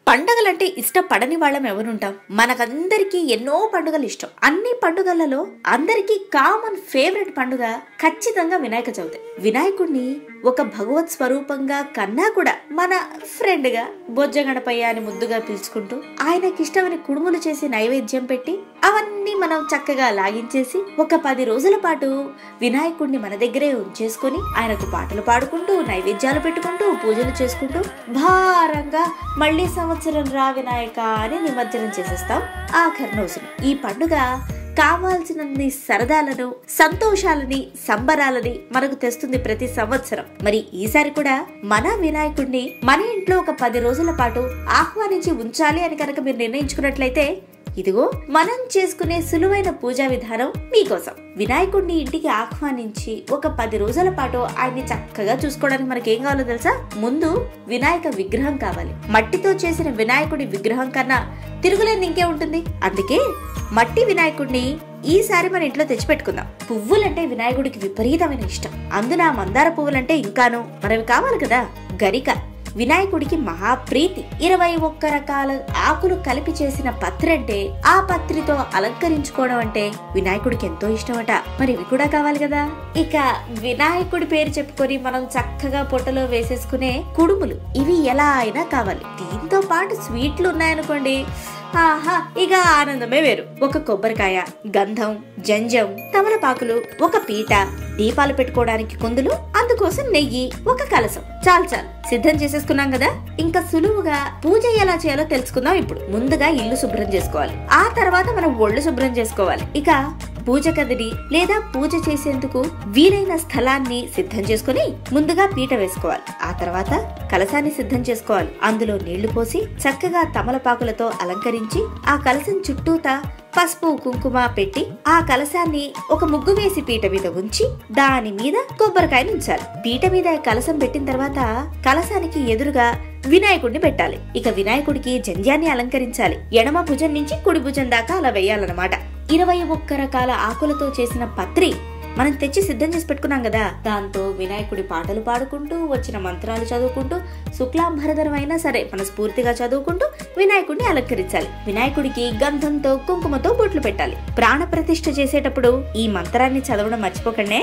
పండుగలంటే ఇష్టపడని వాళ్ళం ఎవరుంటాం మనకందరికీ ఎన్నో పండుగలు ఇష్టం అన్ని పండుగలలో అందరికీ కామన్ ఫేవరెట్ పండుగ ఖచ్చితంగా వినాయక చవితి వినాయకుడిని ఒక భగవత్ స్వరూపంగా కన్నా కూడా మన ఫ్రెండ్ గా బొజ్జ గణపయ్య అని ముద్దుగా పిలుచుకుంటూ ఆయనకి ఇష్టమైన కుడుములు చేసి నైవేద్యం పెట్టి అవన్నీ మనం చక్కగా లాగించేసి ఒక పది రోజుల పాటు వినాయకుడిని మన దగ్గరే ఉంచేసుకొని ఆయనకు పాటలు పాడుకుంటూ నైవేద్యాలు పెట్టుకుంటూ పూజలు చేసుకుంటూ భారంగా మళ్ళీ సంవత్సరం రా వినాయక అని నిమజ్జనం చేసేస్తాం ఆఖరి రోజున ఈ పండుగ కావాల్సినన్ని సరదాలను సంతోషాలని సంబరాలని మనకు తెస్తుంది ప్రతి సంవత్సరం మరి ఈసారి కూడా మన వినాయకుడిని మన ఇంట్లో ఒక పది రోజుల పాటు ఆహ్వానించి ఉంచాలి అని కనుక మీరు నిర్ణయించుకున్నట్లయితే ఇదిగో మనం చేసుకునే సులువైన పూజా విధానం మీకోసం వినాయకుడిని ఇంటికి ఆహ్వానించి ఒక పది రోజుల పాటు ఆయన్ని చక్కగా చూసుకోవడానికి మనకి ఏం కావాలో తెలుసా ముందు వినాయక విగ్రహం కావాలి మట్టితో చేసిన వినాయకుడి విగ్రహం కన్నా తిరుగులేని ఇంకే ఉంటుంది అందుకే మట్టి వినాయకుడిని ఈసారి మన ఇంట్లో తెచ్చిపెట్టుకుందాం పువ్వులంటే వినాయకుడికి విపరీతమైన ఇష్టం అందున మందార పువ్వులంటే ఇంకాను మనవి కావాలి కదా గరిక వినాయకుడికి మహాప్రీతి ఇరవై ఒక్క రకాల ఆకులు కలిపి చేసిన పత్రి అంటే ఆ పత్రితో అలంకరించుకోవడం అంటే వినాయకుడికి ఎంతో ఇష్టమట మరి ఇవి కూడా కావాలి కదా ఇక వినాయకుడి పేరు చెప్పుకొని మనం చక్కగా పొట్టలో వేసేసుకునే కుడుములు ఇవి ఎలా అయినా కావాలి దీంతో పాటు స్వీట్లు ఉన్నాయనుకోండి ఆహా ఇక ఆనందమే వేరు ఒక కొబ్బరికాయ గంధం జంజం తమలపాకులు ఒక పీట దీపాలు పెట్టుకోవడానికి కుందులు అందుకోసం నెయ్యి ఒక కలసం చాలు చాలు సిద్ధం చేసేసుకున్నాం కదా ఇంకా సులువుగా పూజ ఎలా చేయాలో తెలుసుకుందాం ఇప్పుడు ముందుగా ఇల్లు శుభ్రం చేసుకోవాలి ఆ తర్వాత మనం ఒళ్ళు శుభ్రం చేసుకోవాలి ఇక పూజ గదిని లేదా పూజ చేసేందుకు వీలైన స్థలాన్ని సిద్ధం చేసుకుని ముందుగా పీట వేసుకోవాలి ఆ తర్వాత కలసాన్ని సిద్ధం చేసుకోవాలి అందులో నీళ్లు పోసి చక్కగా తమలపాకులతో అలంకరించి ఆ కలసం చుట్టూతా పసుపు కుంకుమ పెట్టి ఆ కలసాన్ని ఒక ముగ్గు వేసి పీట మీద ఉంచి దాని మీద కొబ్బరికాయను ఉంచాలి పీట మీద కలసం పెట్టిన తర్వాత కలసానికి ఎదురుగా వినాయకుడిని పెట్టాలి ఇక వినాయకుడికి జంధ్యాన్ని అలంకరించాలి ఎడమ భుజం నుంచి కుడి భుజం దాకా అలా వేయాలన్నమాట ఇరవై ఒక్క రకాల ఆకులతో చేసిన పత్రి మనం తెచ్చి సిద్ధం చేసి పెట్టుకున్నాం కదా దాంతో వినాయకుడి పాటలు పాడుకుంటూ వచ్చిన మంత్రాలు చదువుకుంటూ శుక్లాంబరధరం అయినా సరే మనస్ఫూర్తిగా చదువుకుంటూ వినాయకుడిని అలంకరించాలి వినాయకుడికి గంధంతో కుంకుమతో బొట్లు పెట్టాలి ప్రాణ ప్రతిష్ఠ చేసేటప్పుడు ఈ మంత్రాన్ని చదవడం మర్చిపోకండే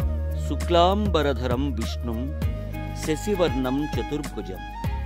శుక్లాంబరధరం విష్ణుం శశివర్ణం చతుర్భుజం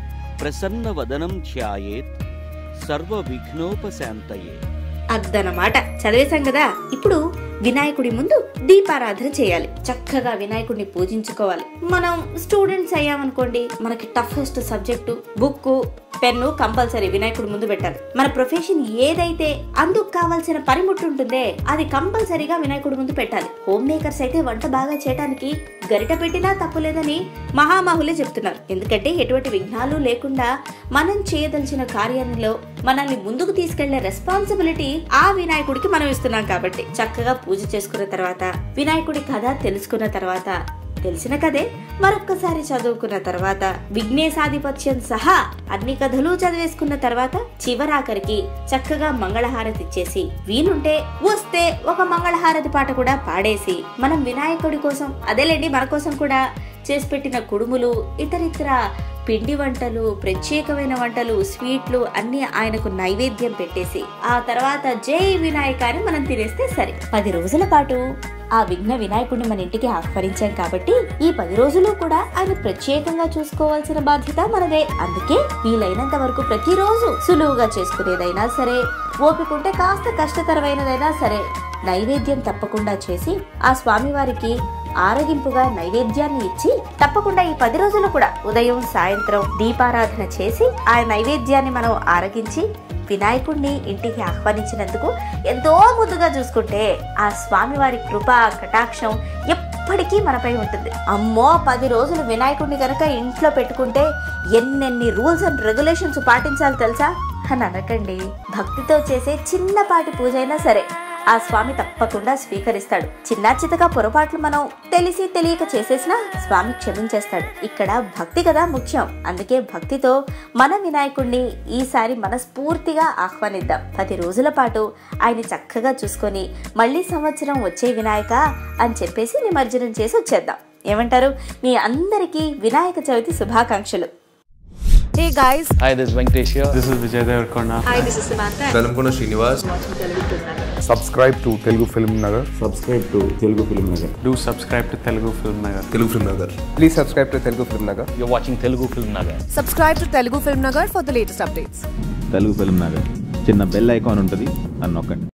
ప్రసన్నవదనం ధ్యాయేత్ సర్వ విఘ్నోపశాంతయే అద్దనమాట చదివేశాం కదా ఇప్పుడు వినాయకుడి ముందు దీపారాధన చేయాలి చక్కగా వినాయకుడిని పూజించుకోవాలి మనం స్టూడెంట్స్ అయ్యామనుకోండి మనకి toughest subject book pen compulsory వినాయకుడి ముందు పెట్టాలి మన ప్రొఫెషన్ ఏదైతే అందుకు కావాల్సిన పనిముట్టు ఉంటుందే అది కంపల్సరీగా వినాయకుడి ముందు పెట్టాలి హోమ్ మేకర్స్ అయితే వంట బాగా చేయడానికి గరిట పెట్టినా తప్పులేదని మహామహులే చెప్తున్నారు ఎందుకంటే ఎటువంటి విఘ్నాలు లేకుండా మనం చేయదలిచిన కార్యంలో మనల్ని ముందుకు తీసుకెళ్లే రెస్పాన్సిబిలిటీ ఆ వినాయకుడికి మనం ఇస్తున్నాం కాబట్టి చక్కగా పూజ చేసుకున్న తర్వాత వినాయకుడి కథ తెలుసుకున్న తర్వాత తెలిసిన కదే మరొక్కసారి చదువుకున్న తర్వాత విఘ్నేశాధిపత్యం సహా అన్ని కథలు చదివేసుకున్న తర్వాత చివరాఖరికి చక్కగా మంగళహారతి ఇచ్చేసి వీలుంటే వస్తే ఒక మంగళహారతి పాట కూడా పాడేసి మనం వినాయకుడి కోసం అదేలేండి మన కోసం కూడా చేసి పెట్టిన కుడుములు ఇతరితర పిండి వంటలు ప్రత్యేకమైన వంటలు స్వీట్లు అన్ని ఆయనకు నైవేద్యం పెట్టేసి ఆ తర్వాత జై వినాయక అని మనం తినేస్తే సరే పది రోజుల పాటు ఆ విఘ్న వినాయకుడిని మన ఇంటికి ఆహ్వానించాం కాబట్టి ఈ పది రోజులు కూడా ఆయన ప్రత్యేకంగా చూసుకోవాల్సిన బాధ్యత మనదే అందుకే వీలైనంత వరకు ప్రతిరోజు సులువుగా చేసుకునేదైనా సరే ఓపికంటే కాస్త కష్టతరమైనదైనా సరే నైవేద్యం తప్పకుండా చేసి ఆ స్వామివారికి ఆరగింపుగా నైవేద్యాన్ని ఇచ్చి తప్పకుండా ఈ పది రోజులు కూడా ఉదయం సాయంత్రం దీపారాధన చేసి ఆ నైవేద్యాన్ని మనం ఆరగించి వినాయకుడిని ఇంటికి ఆహ్వానించినందుకు ఎంతో ముద్దుగా చూసుకుంటే ఆ స్వామివారి కృప కటాక్షం ఎప్పటికీ మనపై ఉంటుంది అమ్మో పది రోజులు వినాయకుడిని కనుక ఇంట్లో పెట్టుకుంటే ఎన్నెన్ని రూల్స్ అండ్ రెగ్యులేషన్స్ పాటించాలి తెలుసా అని అనకండి భక్తితో చేసే చిన్నపాటి పూజ అయినా సరే ఆ స్వామి తప్పకుండా స్వీకరిస్తాడు చిన్న చితగా పొరపాట్లు మనం తెలిసి తెలియక చేసేసినా స్వామి క్షమించేస్తాడు ఇక్కడ భక్తి కదా ముఖ్యం అందుకే భక్తితో మన వినాయకుడిని ఈసారి మనస్ఫూర్తిగా ఆహ్వానిద్దాం పది రోజుల పాటు ఆయన చక్కగా చూసుకొని మళ్ళీ సంవత్సరం వచ్చే వినాయక అని చెప్పేసి నిమజ్జనం చేసి వచ్చేద్దాం ఏమంటారు మీ అందరికీ వినాయక చవితి శుభాకాంక్షలు Hey guys, Hi, this is Venkatesh here. This is Vijay Devarkonda. hi, this is Samantha. Velankonda Srinivas subscribe to Telugu Film Nagar Do subscribe to Telugu Film Nagar. Telugu Film Nagar please subscribe to Telugu Film Nagar You're watching Telugu Film Nagar. Subscribe to Telugu Film Nagar for the latest updates. Telugu Film Nagar చిన్న bell icon ఉంటుంది అని నొక్కండి